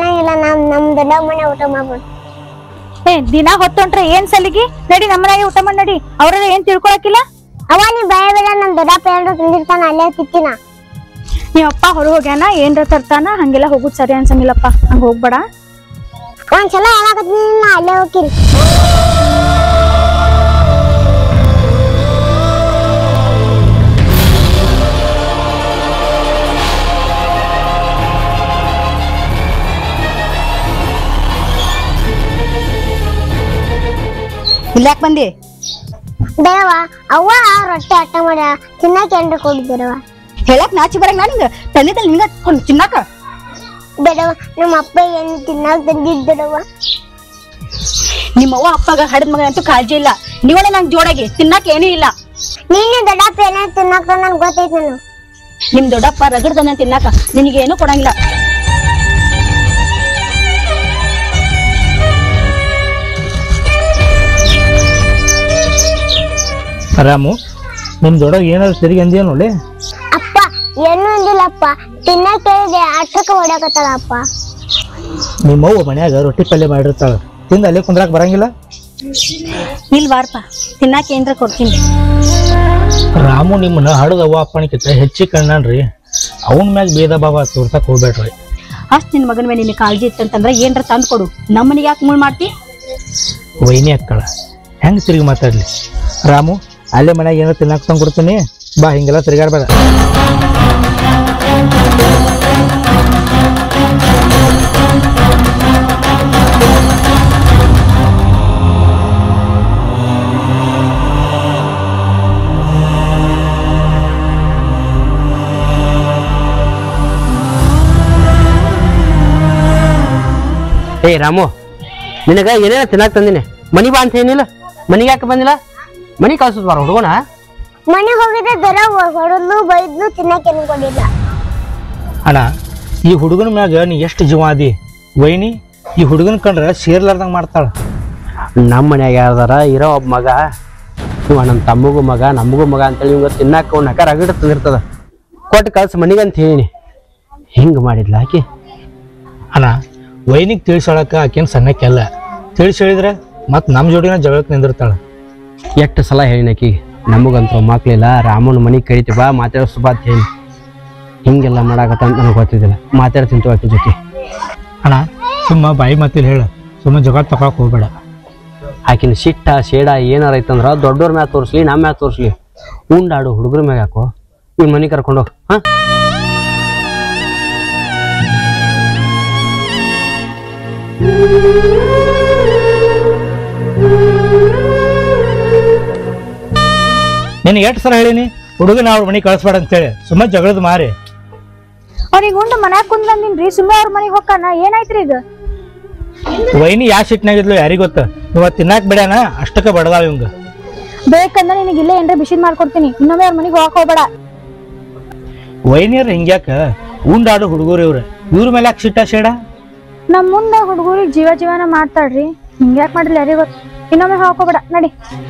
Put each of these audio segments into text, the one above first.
ಮಾಡಂಗಿಲ್ಲ ನಮ್ ನಮ್ ದೊಡ್ಡ ಮನೆ ಊಟ ಮಾಡ್ಬೋದು ಏ ದಿನ ಹೊತ್ತೊಂಟ್ರೆ ಏನ್ ಸಲಿಗಿ ನಡಿ ನಮ್ಮನೆಗೆ ಊಟ ಮಾಡಿ ನಡಿ ಅವ್ರ ಏನ್ ತಿಳ್ಕೊಳಕಿಲ್ಲ ಅವ ನೀ ಭಯ ಬೇಡ ನಮ್ ದೊಡ್ಡಪ್ಪ ಏನ್ರ ತಿಂದಿರ್ತಾನ ಅಲ್ಲೇ ತಿಕ್ಕಿನ ನೀವ್ ಅಪ್ಪ ಹೊರ ಹೋಗ್ಯಾನ ಏನ್ರ ತರ್ತಾನ ಹಂಗೆಲ್ಲ ಹೋಗುದ್ ಸರಿ ಅನ್ಸಂಗಿಲ್ಲಪ್ಪ ಹಂಗ ಹೋಗ್ಬೇಡ ಒಂದ್ಸಲ ಹೇಳಕತ್ತೀನಿ ನಾ ಅಲ್ಲೇ ಹೋಗ್ತೀನಿ ಇಲ್ಯಾಕ್ ಬಂದಿ ಬೇಡವ ಅವ್ವ ರೊಟ್ಟಿ ಅಟ್ಟ ಮಾಡ್ಯ ತಿನ್ನಕ್ಕೆ ಏನ್ರ ಕೊಡ್ದಿರವ ಹೇಳಕ್ ನಾಚಿ ಬರಂಗ ನಿಂಗ ತಂದಿದ್ದಲ್ಲಿ ನಿಂಗ ಕೊಂಡ್ ತಿನ್ನಾಕ ಬೇಡವ ನಮ್ಮ ಅಪ್ಪ ಏನು ತಿನ್ನಕ್ ತಂದಿದ್ದರವ ನಿಮ್ಮವ್ವ ಅಪ್ಪಗ ಹಡದ್ ಮಗ ಅಂತೂ ಕಾಳಜಿ ಇಲ್ಲ ನೀವೇ ನಂಗ್ ಜೋಡಾಗಿ ತಿನ್ನಾಕ ಏನೂ ಇಲ್ಲ ನೀನು ದೊಡ್ಡಪ್ಪ ಏನೇ ತಿನ್ನಕ್ ನನ್ಗೆ ಗೊತ್ತೈತಿ ನಾನು ನಿಮ್ ದೊಡ್ಡಪ್ಪ ರಗಡ್ದನ್ನ ತಿನ್ನಾಕ ನಿನಗೆ ಏನೂ ಕೊಡಂಗಿಲ್ಲ ರಾಮು ನಿಮ್ ದೊಡ್ಡ ಏನಾದ್ರು ಸರಿಗೆ ಅಂದಿಯ ನೋಡಿ ಅಪ್ಪ ಏನು ಅಂದಿಲ್ಲಪ್ಪ ತಿನ್ನಕ್ ಹೇಳಿದೆ ಅಟ್ಟಕ್ಕೆ ಹೊಡ್ಯಾಕತ್ತಾಳ ಅಪ್ಪ ನಿಮ್ಮ ಅವ್ವ ಮನ್ಯಾಗ ರೊಟ್ಟಿ ಪಲ್ಯ ಮಾಡಿರ್ತಾಳ ತಿಂದ ಅಲ್ಲೇ ಕುಂದ್ರಾಕ್ ಬರಂಗಿಲ್ಲ ಇಲ್ ಬಾರ್ಪ ತಿನ್ನಾಕ ಏನ್ರ ಕೊಡ್ತೀನಿ ರಾಮು ನಿಮ್ಮನ್ನ ಹಡದ ಅವ್ವ ಅಪ್ಪನಕ್ಕಿಂತ ಹೆಚ್ಚಿ ಕಣ್ಣನ್ರಿ ಅವನ ಮ್ಯಾಗ ಭೇದ ಭಾವ ತೋರ್ಸಕ್ ಹೋಗ್ಬೇಡ್ರಿ ಅಷ್ಟ್ ನಿನ್ ಮಗನ ಮೇಲೆ ನಿನ್ನ ಕಾಳಜಿ ಇತ್ತಂತಂದ್ರ ಏನ್ರ ತಂದ್ ಕೊಡು ನಮ್ಮನಿಗೆ ಯಾಕೆ ಮುಳ್ ಮಾಡ್ತಿ ವೈನಿ ಅಕ್ಕಳ ಹೆಂಗ್ ತಿರುಗಿ ಮಾತಾಡ್ಲಿ ರಾಮು ಅಲ್ಲೇ ಮನ್ಯಾಗ ಏನೋ ತಿನ್ನಾಕ ತಂದ್ ಕೊಡ್ತೀನಿ ಬಾ ಹಿಂಗೆಲ್ಲ ತಿರುಗಾಡ್ಬೇಡ ಏಯ್ ರಾಮು ನಿನಗ ಏನೇನ ತಿನ್ನಾಕ ತಂದಿನಿ ಮನಿ ಬಾ ಅಂತ ಏನಿಲ್ಲ ಮನಿಗೆ ಯಾಕೆ ಬಂದಿಲ್ಲ ಮನಿ ಕಳ್ಸುದ್ ಬಾರ ಹುಡುಗನ ಮನೆಗೆ ಹೋಗಿದ್ದೆ ದರ ಹೊಡೆದ್ಲು ಬೈದ್ಲು ತಿನ್ನಕ್ಕೆ ಏನು ಕೊಡಿಲ್ಲ ಅಣ್ಣ ಈ ಹುಡುಗನ ಮ್ಯಾಗ ನೀ ಎಷ್ಟು ಜೀವ ಅದಿ ವೈನಿ ಈ ಹುಡುಗನ ಕಂಡ್ರ ಸೇರ್ಲಾರ್ದಂಗ ಮಾಡ್ತಾಳ ನಮ್ಮ ಮನ್ಯಾಗ ಯಾರ್ದಾರ ಇರೋ ಒಬ್ಬ ಮಗ ಇವ ನಮ್ಮ ತಮ್ಮಗೂ ಮಗ ನಮಗೂ ಮಗ ಅಂತೇಳಿ ಇವಂಗ ತಿನ್ನಾಕ ಅವ್ನ ನಕ ರಗಡ ತಂದಿರ್ತದ ಕೊಟ್ಟು ಕಳ್ಸ ಮನಿಗೆ ಅಂತ ಹೇಳಿನಿ ಹಿಂಗ್ ಮಾಡಿದ್ಲ ಆಕಿ ಅಣ್ಣ ವೈನಿಗ್ ತಿಳಿಸೋಳಕ ಆಕೇನ್ ಸಣ್ಣಕ್ಕೆಲ್ಲ ತಿಳಿಸಿ ಹೇಳಿದ್ರೆ ಮತ್ ನಮ್ ಜೋಡಿನ ಜಗಳಕ್ಕೆ ನಿಂದಿರ್ತಾಳ ಎಷ್ಟು ಸಲ ಹೇಳಿನ ಆಕಿ ನಮಗಂತೂ ಮಕ್ಳಿಲ್ಲ ರಾಮನ ಮನಿಗೆ ಕರಿತಿ ಬಾ ಮಾತಾಡಿಸ್ ಬಾ ಅಂತ ಹೇಳಿ ಹಿಂಗೆಲ್ಲ ಮಾಡಾಕತ್ತ ಅಂತ ನನಗೆ ಗೊತ್ತಿದ್ದಿಲ್ಲ ಮಾತಾಡ್ತೀನಿ ಆಕಿ ಜೊತೆ ಅಣ್ಣ ಸುಮ್ಮ ಬಾಯಿ ಮಾತಿಲ್ ಹೇಳ ಸುಮ್ಮ ಜಗಳ ತಗೊಳಕ್ ಹೋಗ್ಬೇಡ ಆಕಿನ ಸಿಟ್ಟ ಶೇಡ ಏನಾರ ಐತಂದ್ರ ದೊಡ್ಡವ್ರ ಮ್ಯಾಗ ತೋರಿಸ್ಲಿ ನಮ್ಮ ಮ್ಯಾಗ ತೋರಿಸ್ಲಿ ಉಂಡಾಡು ಹುಡುಗರ ಮ್ಯಾಗ ಹಾಕೋ ಇವ್ ಮನೆ ಕರ್ಕೊಂಡೋಗ್ ಹಾ ನಿನಗೆ ಎಷ್ಟು ಸಲ ಹೇಳಿನಿ ಹುಡುಗನ ಅವ್ರ ಮನೆಗೆ ಕಳಿಸ್ಬೇಡ ಅಂತೇಳಿ ಸುಮ್ಮ ಜಗಳದ ಮಾರಿ ಅವ್ರಿಗೆ ಉಂಡು ಮನ್ಯಾಗ ಕುಂದ್ ಬಂದಿನ್ರಿ ಸುಮ್ಮನೆ ಅವ್ರ ಮನೆಗೆ ಹೋಗ್ತಾನ ಏನಾಯ್ತ್ರಿ ಈಗ ವೈನಿ ಯಾ ಸಿಟ್ನಾಗಿದ್ಲು ಯಾರಿಗ್ ಗೊತ್ತ ಇವತ್ತು ತಿನ್ನಾಕ್ ಬಿಡ್ಯಾನ ಅಷ್ಟಕ್ಕ ಬಡದಾವ ಇವಂಗ ಬೇಕಂದ್ರೆ ನಿನಗೆ ಇಲ್ಲೇ ಏನ್ರ ಬಿಸಿದ್ ಮಾಡ್ಕೊಡ್ತೀನಿ ಇನ್ನೊಮ್ಮೆ ಅವ್ರ ಮನೆಗೆ ಹೋಗಕ್ ಹೋಗ್ಬೇಡ ವೈನಿಯರ್ ಹಿಂಗ್ಯಾಕ ಉಂಡಾಡು ಹುಡುಗರು ಇವ್ರ ಇವ್ರ ಮೇಲೆ ಯಾಕೆ ಸಿಟ್ಟ ಶೇಡ ನಮ್ ಮುಂದೆ ಹುಡುಗರಿಗೆ ಜೀವ ಜೀವನ ಮಾಡ್ತಾಳ್ರಿ ಹಿಂಗ್ಯಾಕ್ ಮಾಡಿಲ್ಲ ಯಾರಿಗ್ ಗೊತ್ತು ಇನ್ನೊಮ್ಮೆ ಹೋಗ್ಕೋಬೇಡ ನಡಿ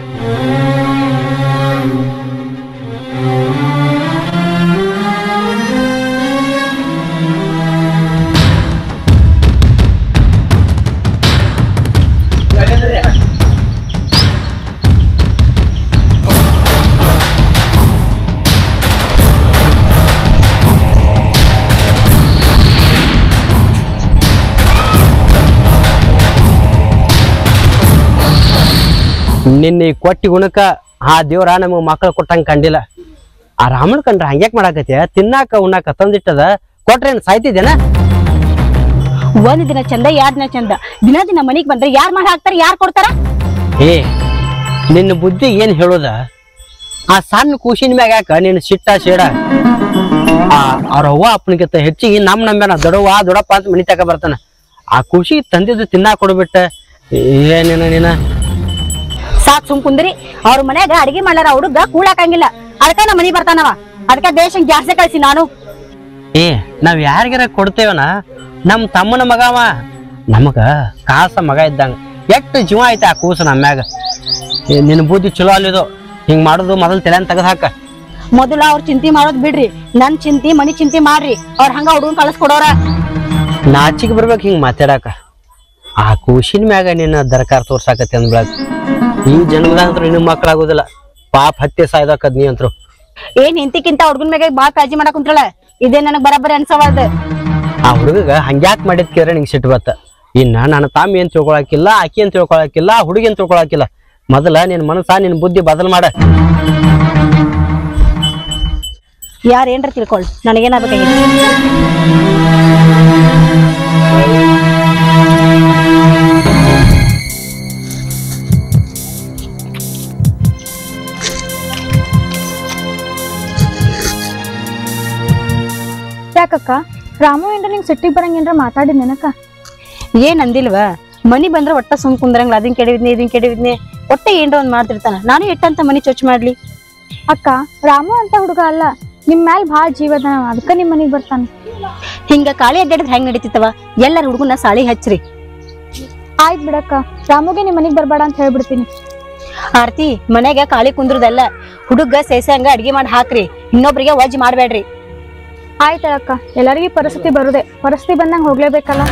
ನಿನ್ನೆ ಈ ಕೊಟ್ಟಿ ಗುಣಕ್ಕ ಆ ದೇವ್ರ ನಮಗ್ ಮಕ್ಕಳು ಕೊಟ್ಟಂಗ ಕಂಡಿಲ್ಲ ಆ ರಾಮನ್ ಕಂಡ್ರ ಹಂಗ್ಯಾಕ್ ಮಾಡಾಕತ್ಯ ತಿನ್ನಾಕ ಉಣ್ಣಾಕ ತಂದಿಟ್ಟದ ಕೊಟ್ರೇನ್ ಸಾಯ್ತಿದ್ದೇನ ಒಂದ್ ದಿನ ಚಂದ ಎರಡ್ ದಿನ ಚಂದ ದಿನ ದಿನ ಮನಿಗ್ ಬಂದ್ರೆ ಯಾರ್ ಮಾಡಿ ಹಾಕ್ತಾರ ಯಾರ್ ಕೊಡ್ತಾರ ಏ ನಿನ್ನ ಬುದ್ಧಿ ಏನ್ ಹೇಳೋದ ಆ ಸಣ್ಣ ಕೂಸಿನ ಮ್ಯಾಗ ಯಾಕ ನಿನ್ನ ಸಿಟ್ಟ ಸೇಡ ಆ ಅವ್ರ ಅವ್ವ ಅಪ್ಪನಿಗಿಂತ ಹೆಚ್ಚಿಗೆ ನಮ್ ನಂಬ್ಯಾನ ದೊಡವ್ವ ದೊಡಪ್ಪ ಅಂತ ಮನಿ ತಕ ಬರ್ತಾನ ಆ ಖುಷಿ ತಂದಿದ್ದು ತಿನ್ನಾಕ ಕೊಡ್ಬಿಟ್ಟ ಏನೇನ ನೀನ ಸಾಕ್ ಸುಮ್ ಕುಂದ್ರಿ ಅವ್ರ ಮನ್ಯಾಗ ಅಡಿಗೆ ಮಾಡ್ಲಾರ ಹುಡುಗ ಕೂಳಾಕಂಗಿಲ್ಲ ಅದಕ್ಕ ನಮ್ಮ ಮನಿ ಬರ್ತಾನವ ಅದಕ್ಕ ದೇಶ ಜಾಸ್ತಿ ಕಳ್ಸಿ ನಾನು ಏ ನಾವ್ ಯಾರಿಗಾರ ಕೊಡ್ತೇವನ ನಮ್ ತಮ್ಮನ ಮಗವ ನಮಗ ಕಾಸ ಮಗ ಇದ್ದಂಗ ಎಷ್ಟು ಜೀವ ಐತೆ ಆ ಕೂಸ ನಮ್ಮ ಮ್ಯಾಗ ಏ, ನಿನ್ನ ಬುದ್ಧಿ ಚಲೋ ಅಲ್ಲಿದು ಹಿಂಗ್ ಮಾಡೋದು ಮೊದಲು ತಲೆ ತೆಗೆದು ಹಾಕ ಮೊದಲ ಅವ್ರ ಚಿಂತೆ ಮಾಡೋದ್ ಬಿಡ್ರಿ ನನ್ ಚಿಂತಿ ಮನಿ ಚಿಂತೆ ಮಾಡ್ರಿ ಅವ್ರ ಹಂಗ ಹುಡುಗನ್ ಕಳ್ಸ್ಕೊಡೋರ ನಾಚಿಗೆ ಬರ್ಬೇಕು ಹಿಂಗ್ ಮಾತಾಡಕ ಆ ಕೂಸಿನ ಮ್ಯಾಗ ನಿನ್ನ ದರ್ಕಾರ ತೋರ್ಸಾಕತ್ತೆ ಅಂದ್ಬಿಡಕ್ ಈ ಜನ್ಮದಾಗ ಅಂತೂ ನಿನ್ನ ಮಕ್ಕಳಾಗೋದಿಲ್ಲ ಪಾಪ ಹತ್ಯೆ ಸಾಯ್ದಾಕದ್ ನೀ ಅಂತರು ಏನ್ ಹೆಂತಿಕ್ಕಿಂತ ಹುಡ್ಗನ್ ಮ್ಯಾಗ ಬಾಳ ಕಾಳಜಿ ಮಾಡಕ್ ಕುಂತ್ರಳ ಇದೇ ನನಗ್ ಬರಬರಿ ಅನ್ಸವಾದ ಆ ಹುಡುಗಗ ಹಂಗ್ಯಾಕ್ ಮಾಡಿದ್ ಕೇಳ್ರೆ ನಿಂಗೆ ಸಿಟ್ಟು ಬತ್ತ ಇನ್ನ ನನ್ನ ತಾಮಿ ಏನ್ ತಿಳ್ಕೊಳಕಿಲ್ಲ ಆಕಿ ಏನ್ ತಿಳ್ಕೊಳಕಿಲ್ಲ ಆ ಹುಡುಗಿ ಏನ್ ತಿಳ್ಕೊಳಕಿಲ್ಲ ಮೊದಲ ನಿನ್ ಮನಸ್ಸ ನಿನ್ ಬುದ್ಧಿ ಬದಲ್ ಮಾಡ ಯಾರ ಏನ್ರ ತಿಳ್ಕೊಳ್ ನನಗೇನಾಗಬೇಕಾಗಿತ್ತು ಯಾಕಕ್ಕ ರಾಮು ಏನ್ರ ನಿಂಗೆ ಸಿಟ್ಟಿಗೆ ಬರಂಗೇನ್ರ ಮಾತಾಡಿದ್ನೇನಕ್ಕ ಏನ್ ಅಂದಿಲ್ವ ಮನಿ ಬಂದ್ರ ಒಟ್ಟ ಸುಮ್ ಕುಂದ್ರಂಗ್ಲ ಅದನ್ ಕೆಡವಿದ್ನಿ ಇದನ್ ಕೆಡವಿದ್ನಿ ಒಟ್ಟ ಏನ್ರ ಒಂದ್ ಮಾಡ್ತಿರ್ತಾನ ನಾನು ಎಟ್ಟಂತ ಮನಿ ಚೊಚ್ ಮಾಡ್ಲಿ ಅಕ್ಕ ರಾಮು ಅಂತ ಹುಡುಗ ಅಲ್ಲ ನಿಮ್ ಮ್ಯಾಲ್ ಭಾಳ ಜೀವದ ಅದಕ್ಕ ನಿಮ್ ಮನಿಗ್ ಬರ್ತಾನ ಹಿಂಗ ಕಾಳಿ ಅಡ್ಡಾಡಿದ್ ಹೆಂಗ್ ನಡೀತಿತ್ತವ ಎಲ್ಲರ ಹುಡುಗನ ಸಾಳಿ ಹಚ್ಚ್ರಿ ಆಯ್ತ್ ಬಿಡಕ್ಕ ರಾಮುಗೆ ನಿಮ್ ಮನಿಗ್ ಬರ್ಬೇಡ ಅಂತ ಹೇಳ್ಬಿಡ್ತೀನಿ ಆರ್ತಿ ಮನ್ಯಾಗ ಕಾಳಿ ಕುಂದ್ರದಲ್ಲ ಹುಡುಗ ಸೇಸಂಗ ಅಡ್ಗೆ ಮಾಡಿ ಹಾಕ್ರಿ ಇನ್ನೊಬ್ರಿಗೆ ವಜ್ ಮಾಡ್ಬೇಡ್ರಿ ಆಯ್ತ ಅಕ್ಕ ಎಲ್ಲರಿಗೂ ಪರಿಸ್ಥಿತಿ ಬರುದೆ ಪರಿಸ್ಥಿತಿ ಬಂದಂಗ ಹೋಗ್ಲೇಬೇಕಲ್ಲ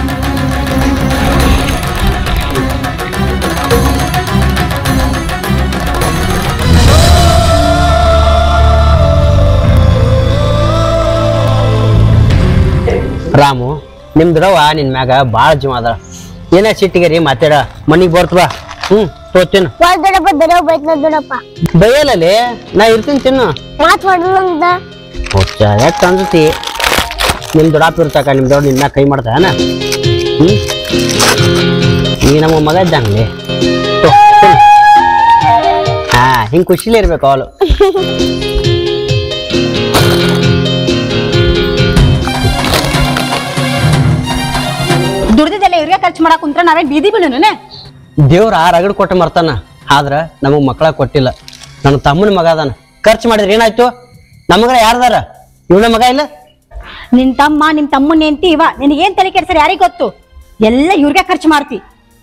ರಾಮು ನಿಮ್ ದೊಡವ ನಿನ್ ಮ್ಯಾಗ ಬಾಳ ಜೀವ ಅದ ಏನೇ ಸಿಟ್ಟಿಗೆ ರೀ ಮಾತಾಡ ಮನಿಗ್ ಬರ್ತವಾ ಹ್ಮ್ ತೋತೇನು ಒಳ್ ದೊಡ್ಡಪ್ಪ ದೊಡ್ಡಪ್ಪ ಬೈತ್ನ ದೊಡ್ಡಪ್ಪ ಬೈಯಲ್ಲೇ ನಾ ಇರ್ತೀನಿ ತಿನ್ನು ಮಾತ್ ಮಾಡಲ್ಲ ಅಂತ ಹುಚ್ಚ ಯಾಕೆ ಅನ್ಸತಿ ನಿಮ್ ದೊಡ್ಡಪ್ಪ ಇರ್ತಾಕ ನಿಮ್ ದೊಡ್ಡ ನಿನ್ನ ಕೈ ಮಾಡ್ತಾನ ಹ್ಮ್ ನೀ ನಮ್ಮ ಮಗ ಇದ್ದಂಗ್ಲಿ ತೋ, ತಿನ್ನು. ಹಾ ಹಿಂಗ್ ಖುಷಿಲೇ ಇರ್ಬೇಕು ಅವಳು ದುಡ್ದಿದ್ದೆಲ್ಲ ಇವ್ರಿಗೆ ಖರ್ಚು ಮಾಡಕ್ ಕುಂತ್ರ ನಾವೇ ಬೀದಿ ಬೀಳುನೇ ದೇವ್ರ ರಗಡ್ ಕೊಟ್ಟ ಮರ್ತಾನ ಆದ್ರ ನಮಗ್ ಮಕ್ಕಳ ಕೊಟ್ಟಿಲ್ಲ ನನ್ನ ತಮ್ಮನ ಮಗ ಅದಾನ ಖರ್ಚು ಮಾಡಿದ್ರೆ ಏನಾಯ್ತು ನಮಗ ಯಾರ್ದಾರ ಇವನ ಮಗ ಇಲ್ಲ ನಿನ್ ತಮ್ಮ ನಿಮ್ ತಮ್ಮನ್ ಹೆಂಡತಿ ಇವ ನಿನಗೇನ್ ತಲೆ ಕೆಡ್ಸರ್ ಯಾರಿಗ್ ಗೊತ್ತು ಎಲ್ಲ ಇವ್ರಿಗೆ ಖರ್ಚು ಮಾಡ್ತಿ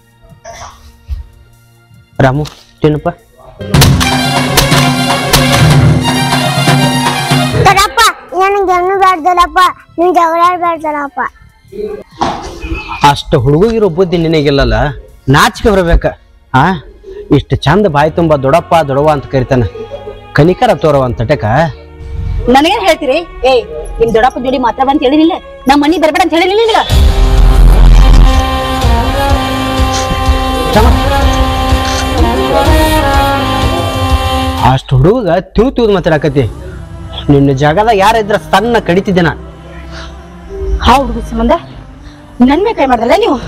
ರಾಮು ತಿನ್ನಪ್ಪ ದೊಡ್ಡಪ್ಪ ನನಗೆ ಹೆಣ್ಣು ಬೇಡ ದೊಡ್ಡಪ್ಪ ನೀನ್ ಜಗಳ ಆಡ್ಬೇಡ ದೊಡ್ಡಪ್ಪ ಅಷ್ಟು ಹುಡುಗಿರೋ ಬುದ್ಧಿ ನಿನಗಿಲ್ಲಲ್ಲ ನಾಚಿಕೆ ಬರ್ಬೇಕ ಆ ಇಷ್ಟು ಚಂದ ಬಾಯಿ ತುಂಬ ದೊಡ್ಡಪ್ಪ ದೊಡವ ಅಂತ ಕರಿತಾನ ಕನಿಕರ ತೋರವ ಅಂತ ಟಕ ನನಗೇನ್ ಹೇಳ್ತೀರಿ ಏಯ್ ನಿಮ್ ದೊಡ್ಡಪ್ಪ ಜೋಡಿ ಮಾತ್ರ ಬಂತ ಹೇಳಿನಿಲ್ಲ ನಮ್ಮ ಮನಿ ಬರ್ಬೇಡ ಅಂತ ಹೇಳಿಲ್ಲ ನಿನಗ ಅಷ್ಟು ಹುಡುಗ ತಿವ್ ತಿವ್ದು ಮಾತಾಡಕತಿ ನಿನ್ನ ಜಾಗದಾಗ ಯಾರಿದ್ರ ಸಣ್ಣ ಕಡಿತಿದ್ದೆ ನಾ ಹಾ ಹುಡುಗ ಸಂಬಂಧ ನನ್ ಮೇಲೆ ಕೈ ಮಾಡ್ದಲ್ಲ ನೀವು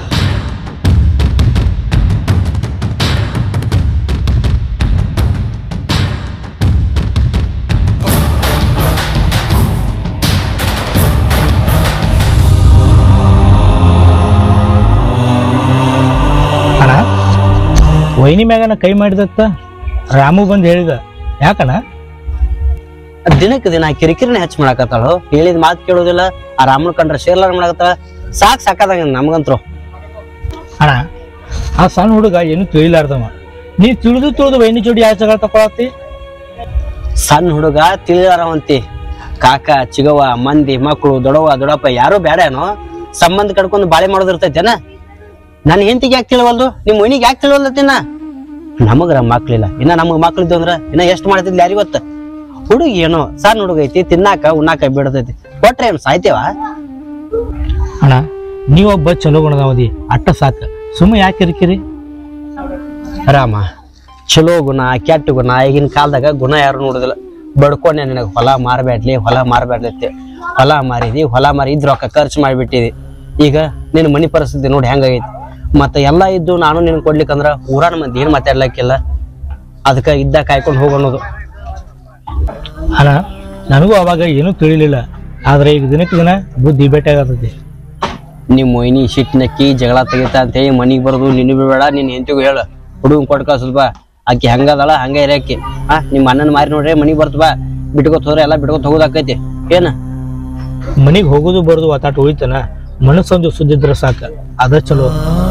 ಅಣ್ಣ ವೈನಿ ಮ್ಯಾಗನ ಕೈ ಮಾಡಿದತ್ತ ರಾಮು ಬಂದು ಹೇಳಿದ ಯಾಕಣ್ಣ ದಿನಕ್ಕೆ ದಿನ ಕಿರಿಕಿರಿನ ಹೆಚ್ಚು ಮಾಡಾಕತ್ತಾಳು ಹೇಳಿದ ಮಾತು ಕೇಳೋದಿಲ್ಲ ಆ ರಾಮನ್ ಕಂಡ್ರೆ ಶೇರ್ಲಾರ ಮಾಡಾಕತ್ತಾಳ ಸಾಕ್ ಸಾಕಾದಂಗ ನಮಗಂತ್ರು ಅಣ್ಣ ಆ ಸಣ್ಣ ಹುಡುಗ ಏನು ತಿಳಿಲಾರ್ದವ ನೀ ತಿಳಿದು ತಿಳಿದು ವೈನಿ ಜೋಡಿ ಯಾವ ಜಗಳ ತಕೊಳತಿ ಸಣ್ಣ ಹುಡುಗ ತಿಳಿದಾರವಂತಿ ಕಾಕ ಚಿಗವ ಮಂದಿ ಮಕ್ಕಳು ದೊಡವ ದೊಡಪ್ಪ ಯಾರು ಬೇಡೇನೋ ಸಂಬಂಧ ಕಡ್ಕೊಂಡು ಬಾಳೆ ಮಾಡೋದಿರ್ತೈತೇನ ನನ್ನ ಹೆಂಡತಿಗೆ ಯಾಕೆ ತಿಳಿವಲ್ದು ನಿಮ್ಮ ಮನಿಗೆ ಯಾಕೆ ತಿಳಿವಲ್ದತ್ತಿನ ನಮಗ್ರ ಮಕ್ಳಿಲ್ಲ ಇನ್ನ ನಮಗ್ ಮಕ್ಳಿದ್ದು ಅಂದ್ರ ಇನ್ನ ಎಷ್ಟು ಮಾಡ್ತಿದ್ಲಿ ಯಾರಿಗ್ ಗೊತ್ತ ಹುಡುಗಿ ಏನೋ ಸಣ್ಣ ಹುಡುಗ ಐತಿ ತಿನ್ನಾಕ ಉಣ್ಣಾಕ ಬಿಡತೈತಿ ಕೊಟ್ರೆ ಏನು ಸಾಯ್ತೇವ ಅಣ್ಣ ನೀವೊಬ್ಬ ಚಲೋ ಗುಣದವದಿ ಅಟ್ಟ ಸಾಕ ಸುಮ್ಮ ಯಾಕೆ ಕಿರಿಕಿರಿ ರಾಮ ಚಲೋ ಗುಣ ಕೆಟ್ಟ ಗುಣ ಈಗಿನ ಕಾಲದಾಗ ಗುಣ ಯಾರು ನೋಡುದಿಲ್ಲ ಬಡ್ಕೊಂಡೆ ನಿನಗೆ ಹೊಲ ಮಾರಬೇಡ್ಲಿ ಹೊಲ ಮಾರಬೇಡ್ಲಿ ಹೊಲ ಮಾರಿದಿ ಹೊಲ ಮಾರಿ ಇದ್ ರೊಕ್ಕ ಖರ್ಚು ಮಾಡಿಬಿಟ್ಟಿದಿ ಈಗ ನಿನ್ನ ಮನಿ ಪರಿಸ್ಥಿತಿ ನೋಡಿ ಹೆಂಗಾಗೈತಿ ಮತ್ತೆ ಎಲ್ಲ ಇದ್ದು ನಾನು ನಿನ್ ಕೊಡ್ಲಿಕ್ಕಂದ್ರ ಊರಾನ ಮಂದಿ ಏನ್ ಮಾತಾಡ್ಲಕ್ಕಿಲ್ಲ ಅದಕ್ಕ ಇದ್ದ ಕಾಯ್ಕೊಂಡು ಹೋಗೋಣದು ಅಣ್ಣ ನನಗೂ ಅವಾಗ ಏನೂ ತಿಳಿಲಿಲ್ಲ ಆದ್ರೆ ಈಗ ದಿನಕ್ಕೆ ದಿನ ಬುದ್ಧಿ ಭೇಟಿಯಾಗತೈತಿ ನಿಮ್ಮ ಮೊಯ್ನಿ ಸಿಟ್ಟಿನಕ್ಕಿ ಜಗಳ ತೆಗಿತಾ ಅಂತ ಹೇಳಿ ಮನಿಗೆ ಬರೋದು ನಿನ್ನ ಬಿಡಬೇಡ ನಿನ್ನ ಹೆಂತಿಗೂ ಹೇಳು ಹುಡುಗನ್ ಕೊಟ್ಕ ಸ್ವಲ್ಪ ಆಕಿ ಹಂಗದಳ ಹಂಗ ಇರಕ್ಕಿ ಆ ನಿಮ್ಮ ಅಣ್ಣನ ಮಾರಿ ನೋಡ್ರಿ ಮನಿಗೆ ಬರ್ತ ಬಾ ಬಿಟ್ಕೊತ ಹೋದ್ರೆ ಎಲ್ಲ ಬಿಟ್ಕೊತ ಹೋಗೋದಾಕೈತಿ ಏನ ಮನಿಗೆ ಹೋಗೋದು ಬರೋದು ಒತ್ತಾಟ ಉಳಿತನ ಮನಸ್ಸೊಂದು ಸುದ್ದಿದ್ರ ಸಾಕ ಅದ ಚಲೋ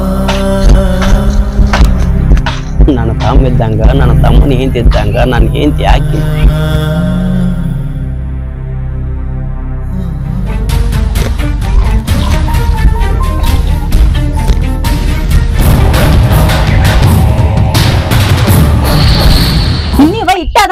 ನನ್ನ ತಮ್ಮ ಇದ್ದಂಗ ನನ್ನ ತಮ್ಮನ ಹೆಂಡತಿ ಇದ್ದಂಗ ನನ್ನ ಹೆಂಡತಿ ಯಾಕೆ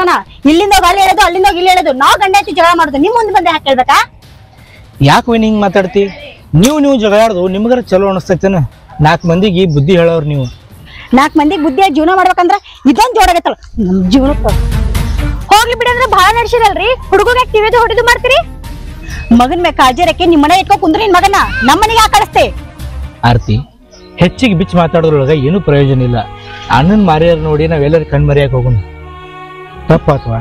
ಮಾಡ್ತಾನ ಇಲ್ಲಿಂದ ಹೋಗಿ ಅಲ್ಲಿ ಹೇಳೋದು ಅಲ್ಲಿಂದ ಹೋಗಿ ಇಲ್ಲಿ ಹೇಳೋದು ನಾವ್ ಗಂಡ ಐತಿ ಜಗಳ ಮಾಡೋದು ನಿಮ್ ಮುಂದೆ ಬಂದೆ ಯಾಕೆ ಹೇಳ್ಬೇಕಾ ಯಾಕೆ ವೈನಿ ಹಿಂಗೆ ಮಾತಾಡ್ತಿ ನೀವು ನೀವು ಜಗಳಾಡ್ದು ನಿಮ್ಗಾರ ಚಲೋ ಅನಿಸ್ತೈತೇನ ನಾಲ್ಕು ಮಂದಿಗೆ ಬುದ್ಧಿ ಹೇಳೋರು ನೀವು ನಾಲ್ಕ್ ಮಂದಿಗೆ ಬುದ್ಧಿಯಾಗಿ ಜೀವನ ಮಾಡ್ಬೇಕಂದ್ರ ಇದೊಂದ್ ಜೋಡಾಗತ್ತಲ್ಲ ನಮ್ ಜೀವನಕ್ಕ ಹೋಗ್ಲಿ ಬಿಡಂದ್ರ ಬಹಳ ನಡ್ಸಿರಲ್ರಿ ಹುಡುಗ ಟಿವಿದು ಹೊಡಿದು ಮಾಡ್ತೀರಿ ಮಗನ್ ಮೇಲೆ ಕಾಳಜಿ ರಕ್ಕೆ ನಿಮ್ ಮನೆ ಇಟ್ಕೊ ಕುಂದ್ರಿ ನಿನ್ ಮಗನ ನಮ್ಮ ಮನೆಗೆ ಯಾಕೆ ಕಳಿಸ್ತೆ ಆರ್ತಿ ಹೆಚ್ಚಿಗೆ ಬಿಚ್ಚಿ ಮಾತಾಡೋದ್ರೊಳಗೆ ಏನೂ ಪ್ರಯೋಜನ ಇಲ್ಲ ಅಣ್ಣನ ಮಾರಿಯರ್ ನೋಡಿ ನಾವೆಲ್ಲರೂ ಕಣ್ ಮರೆಯಕ್ಕೆ ಹೋಗೋಣ ತಪ್ಪಾತ್ವಾ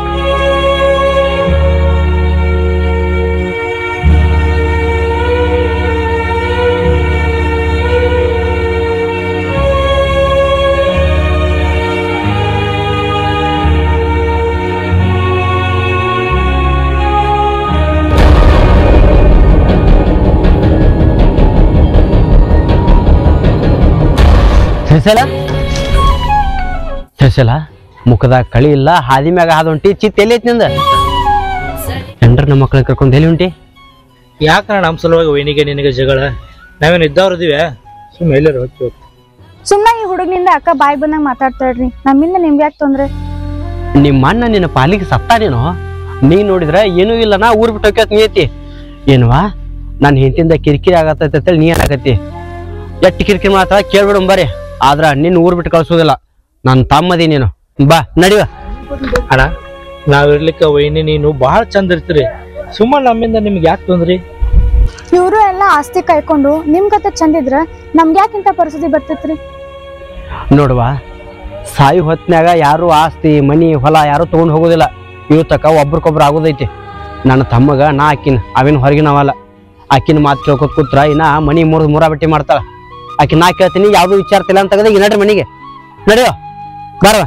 ಸೆಸಲ ಸೆಸಲ ಮುಖದಾಗ ಕಳಿ ಇಲ್ಲ ಹಾದಿ ಮ್ಯಾಗ ಹಾದು ಹೊಂಟಿ ಚಿತ್ತ ಎಲ್ಲಿ ಐತಿ ನಿಂದ ಎಂಡ್ರ ನಮ್ಮ ಮಕ್ಕಳನ್ನ ಕರ್ಕೊಂಡು ಎಲ್ಲಿ ಹೊಂಟಿ ಯಾಕಣ್ಣ ನಮ್ಮ ಸಲುವಾಗಿ ವೈನಿಗೆ ನಿನಗೆ ಜಗಳ ನಾವೇನು ಇದ್ದವ್ರದಿವೆ ಸುಮ್ಮನೆ ಎಲ್ಲರೂ ಹೊಚ್ಚಿ ಹೋಗ್ತೀವಿ ಸುಮ್ನ ಈ ಹುಡುಗನಿಂದ ಅಕ್ಕ ಬಾಯಿ ಬಂದಂಗ ಮಾತಾಡ್ತಾಳ್ರಿ ನಮ್ಮಿಂದ ನಿಮ್ಗೆ ಯಾಕೆ ತೊಂದ್ರೆ ನಿಮ್ಮ ಅಣ್ಣ ನಿನ್ನ ಪಾಲಿಗೆ ಸತ್ತಾನೇನೋ ನೀ ನೋಡಿದ್ರ ಏನೂ ಇಲ್ಲ ನಾ ಊರ್ ಬಿಟ್ಟು ಹೋಗ್ಯತ್ ನೀ ಐತಿ ಏನ್ವಾ ನನ್ನ ಹೆಂಡತಿಂದ ಕಿರಿಕಿರಿ ಆಗತ್ತೈತೆ ಅಂತೇಳಿ ನೀ ಏನಾಗತ್ತಿ ಎಟ್ಟು ಕಿರಿಕಿರಿ ಮಾತ್ರ ಕೇಳ್ಬಿಡು ಬರ್ರಿ ಆದ್ರ ನಿನ್ನ ಊರ್ ಬಿಟ್ಟು ಕಳ್ಸೋದಿಲ್ಲ ನನ್ನ ತಮ್ಮದಿ ನೀನು ಬಾ ನಡಿವ ಅಣ್ಣ ನಾವಿರ್ಲಿಕ್ಕೆ ವೈನಿ ನೀನು ಬಹಳ ಚಂದ ಇರ್ತೀರಿ ಸುಮ್ಮನೆ ನಮ್ಮಿಂದ ನಿಮ್ಗೆ ಯಾಕೆ ತೊಂದ್ರಿ ಇವ್ರು ಎಲ್ಲ ಆಸ್ತಿ ಕಾಯ್ಕೊಂಡು ನಿಮ್ ಕತೆ ಚಂದಿದ್ರ ನಮ್ಗೆ ಯಾಕಿಂತ ಪರಿಸ್ಥಿತಿ ಬರ್ತೈತ್ರಿ ನೋಡುವ ಸಾಯಿ ಹೊತ್ನ್ಯಾಗ ಯಾರು ಆಸ್ತಿ ಮನಿ ಹೊಲ ಯಾರು ತಗೊಂಡ್ ಹೋಗೋದಿಲ್ಲ ಇವ್ ತಕ ಒಬ್ರಿಗೊಬ್ರು ಆಗೋದೈತಿ ನನ್ನ ತಮ್ಮಗ ನಾ ಆಕಿನ ಅವೇನು ಹೊರಗಿನವಲ್ಲ ಆಕಿನ ಮಾತು ಕೇಳ್ಕೊತ ಕೂತ್ರ ಇನ್ನ ಮನಿ ಮೂರ್ ಮೂರ ಬಟ್ಟಿ ಮಾಡ್ತಾಳ ಆಕಿ ನಾ ಕೇಳ್ತೀನಿ ಯಾವ್ದು ವಿಚಾರ್ತಿಲ್ಲ ಅಂತ ತೆಗೆದ ಈಗ ನಡ್ರಿ ಮನಿಗೆ ನಡೆಯೋ ಬರವ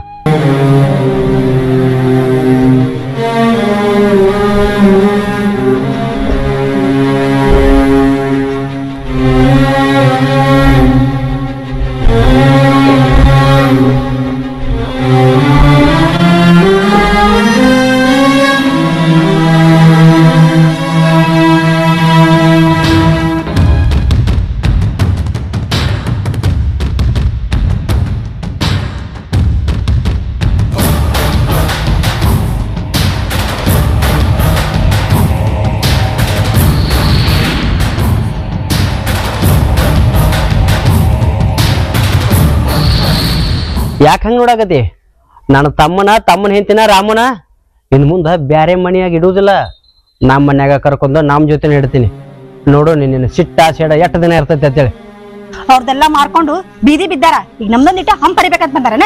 ಯಾಕೆ ಹಂಗೆ ನೋಡಾಕತಿ ನನ್ನ ತಮ್ಮನ ತಮ್ಮನ ಹೆಂತಿನ ರಾಮನ ಇನ್ ಮುಂದೆ ಬ್ಯಾರೆ ಮನಿಯಾಗ ಇಡುವುದಿಲ್ಲ ನಮ್ಮ ಮನ್ಯಾಗ ಕರ್ಕೊಂಡು ನಮ್ಮ ಜೊತೆ ಇಡ್ತೀನಿ ನೋಡು ನಿನ್ನ ಸಿಟ್ಟ ಸೇಡ ಎಷ್ಟು ದಿನ ಇರ್ತೈತೆ ಅಂತೇಳಿ ಅವ್ರದೆಲ್ಲ ಮಾರ್ಕೊಂಡು ಬೀದಿ ಬಿದ್ದಾರ ಈಗ ನಮ್ದೊಂದಿಟ್ಟ ಹಂಪ್ ಪರಿಬೇಕಂತ ಬಂದಾರನ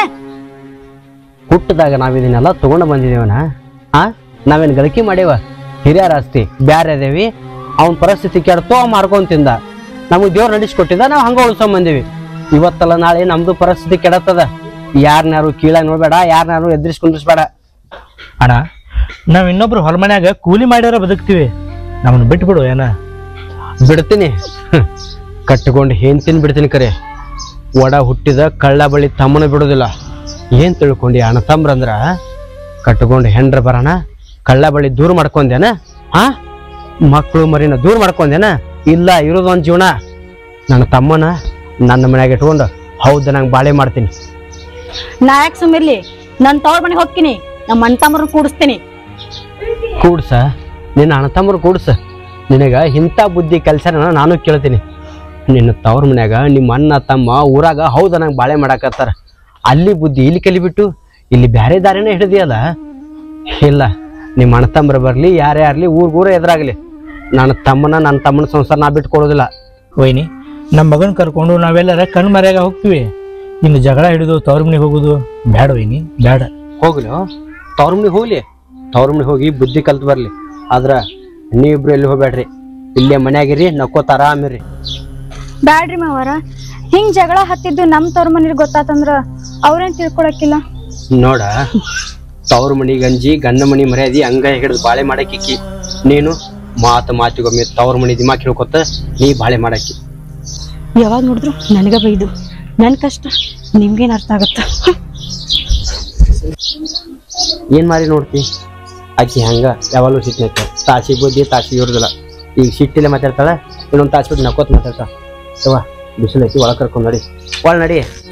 ಹುಟ್ಟದಾಗ ನಾವ್ ಇದನ್ನೆಲ್ಲ ತಗೊಂಡು ಬಂದಿದೇವನ ಆ ನಾವೇನ್ ಗಳಿಕೆ ಮಾಡೇವ ಹಿರಿಯರ ಆಸ್ತಿ ಬ್ಯಾರೆ ಅದೇವಿ ಅವನ ಪರಿಸ್ಥಿತಿ ಕೆಡ್ತೋ ಅವ ಮಾರ್ಕೊಂಡ್ ತಿಂದ ನಮಗ್ ದೇವ್ರ ನಡೆಸ್ಕೊಟ್ಟಿದ್ದ ನಾವು ಹಂಗ ಉಳ್ಸೊಂಡ್ ಬಂದೀವಿ ಇವತ್ತಲ್ಲ ನಾಳೆ ನಮ್ದು ಪರಿಸ್ಥಿತಿ ಕೆಡತ್ತದ ಯಾರನ್ನಾರು ಕೀಳಾಗಿ ನೋಡ್ಬೇಡ ಯಾರನ್ನಾರು ಎದುರಿಸ್ ಕುಂದ್ರಿಸ್ಬೇಡ ಅಣ್ಣ ನಾವ್ ಇನ್ನೊಬ್ರು ಹೊಲ ಮನ್ಯಾಗ ಕೂಲಿ ಮಾಡ್ಯಾರ ಬದುಕ್ತೀವಿ ನಮ್ಮನ್ನ ಬಿಟ್ಬಿಡು ಏನ ಬಿಡ್ತೀನಿ ಹ್ಮ್. ಕಟ್ಟಿಕೊಂಡು ಹೆಂಡ್ತಿನ ಬಿಡ್ತೀನಿ ಕರೆ ಒಡ ಹುಟ್ಟಿದ ಕಳ್ಳ ಬಳಿ ತಮ್ಮನ ಬಿಡೋದಿಲ್ಲ ಏನ್ ತಿಳ್ಕೊಂಡಿ ಅಣ್ಣ ತಮ್ರಂದ್ರ ಕಟ್ಕೊಂಡು ಹೆಂಡ್ರ ಬರೋಣ ಕಳ್ಳ ಬಳಿ ದೂರ ಮಾಡ್ಕೊಂದೇನ ಹಾ ಮಕ್ಕಳು ಮರಿನ ದೂರ ಮಾಡ್ಕೊಂದೇನ ಇಲ್ಲ ಇರೋದು ಒಂದ್ ಜೀವನ ನನ್ನ ತಮ್ಮನ ನನ್ನ ಮನ್ಯಾಗ ಇಟ್ಕೊಂಡು ಹೌದು ನಂಗೆ ಬಾಳೆ ಮಾಡ್ತೀನಿ ನಾ ಯಾಕೆ ಸುಮ್ಮಿರ್ಲಿ ನನ್ ತವ್ರ ಮನೆಗೆ ಹೋಗ್ತೀನಿ ನಮ್ಮ ಅಣ್ಣ ತಮ್ಮರನ್ನ ಕೂಡಿಸ್ತೀನಿ ಕೂಡ್ಸ ನಿನ್ನ ಅಣ್ಣ ತಮ್ಮರು ಕೂಡ್ಸ ನಿನಗ ಇಂಥ ಬುದ್ಧಿ ಕೆಲಸನ ನಾನು ಕೇಳ್ತೀನಿ ನಿನ್ನ ತವ್ರ ಮನ್ಯಾಗ ನಿಮ್ಮ ಅಣ್ಣ ತಮ್ಮ ಊರಾಗ ಹೌದ ನಂಗೆ ಬಾಳೆ ಮಾಡಾಕತ್ತಾರ ಅಲ್ಲಿ ಬುದ್ಧಿ ಇಲ್ಲಿ ಕಲಿಬಿಟ್ಟು ಇಲ್ಲಿ ಬ್ಯಾರೆ ದಾರಿನ ಹಿಡಿದಿಯಲ್ಲ ಇಲ್ಲ ನಿಮ್ಮ ಅಣ್ಣ ತಮ್ಮರು ಬರಲಿ ಯಾರೇ ಆಗಲಿ ಊರ್ಗೂರ ಎದುರಾಗಲಿ ನನ್ನ ತಮ್ಮನ ನನ್ನ ತಮ್ಮನ ಸಂಸಾರ ನಾ ಬಿಟ್ಟು ಕೊಡೋದಿಲ್ಲ ವೈನಿ ನಮ್ಮ ಮಗನ್ ಕರ್ಕೊಂಡು ನಾವೆಲ್ಲರ ಕಣ್ ಮರ್ಯಾಗ ಹೋಗ್ತೀವಿ ಇನ್ನು ಜಗಳ ಹಿಡಿದು ತವ್ರ ಮನೆಗೆ ಹೋಗುದು ಬ್ಯಾಡ ವೈನಿ ಬ್ಯಾಡ ಹೋಗ್ಲಿ ತವ್ರ ಮನೆಗೆ ಹೋಗ್ಲಿ ತವ್ರ ಮನೆಗೆ ಹೋಗಿ ಬುದ್ಧಿ ಕಲ್ತು ಬರ್ಲಿ ಆದ್ರ ನೀವಿಬ್ರು ಎಲ್ಲಿ ಹೋಗ್ಬೇಡ್ರಿ ಇಲ್ಲೇ ಮನ್ಯಾಗಿರಿ ನಕ್ಕೋತ ಆರಾಮಿರಿ ಬ್ಯಾಡ್ರಿ ಮಾವಾರ ಹಿಂಗ್ ಜಗಳ ಹತ್ತಿದ್ದು ನಮ್ ತವ್ರ ಮನೇಲಿ ಗೊತ್ತಾತಂದ್ರ ಅವ್ರೇನ್ ತಿಳ್ಕೊಳಕಿಲ್ಲ ನೋಡ ತವ್ರ ಮನಿ ಗಂಜಿ ಗಂಡ ಮನಿ ಮರ್ಯಾದಿ ಹಂಗ ಹಿಡಿದು ಬಾಳೆ ಮಾಡಕ್ಕಿಕ್ಕಿ ನೀನು ಮಾತು ಮಾತಿಗೊಮ್ಮೆ ತವ್ರ ಮನಿ ದಿಮಾಕ್ ಹೇಳ್ಕೊತ ನೀ ಬಾಳೆ ಮಾಡಕ್ಕಿ ಯಾವಾಗ ನೋಡಿದ್ರು ನನಗ ಬೈದು ನನ್ ಕಷ್ಟ ನಿಮ್ಗೇನ್ ಅರ್ಥ ಆಗತ್ತ ಏನ್ ಮಾರಿ ನೋಡ್ತಿ ಆಕಿ ಹಂಗ ಯಾವಾಗಲೂ ಸಿಟ್ನೈತೆ ತಾಸಿ ಬುದ್ಧಿ ತಾಸಿ ಇರೋದಿಲ್ಲ ಈಗ ಸಿಟ್ಟಿಲೆ ಮಾತಾಡ್ತಾಳ ಇನ್ನೊಂದು ತಾಸಿ ಬಿಟ್ಟು ನಕ್ಕೋತ್ ಮಾತಾಡ್ತಾ ಯವ್ವ ಬಿಸಿಲೈತಿ ಒಳಗ್ ಕರ್ಕೊಂಡ್ ನಡಿ ಒಳ ನಡಿ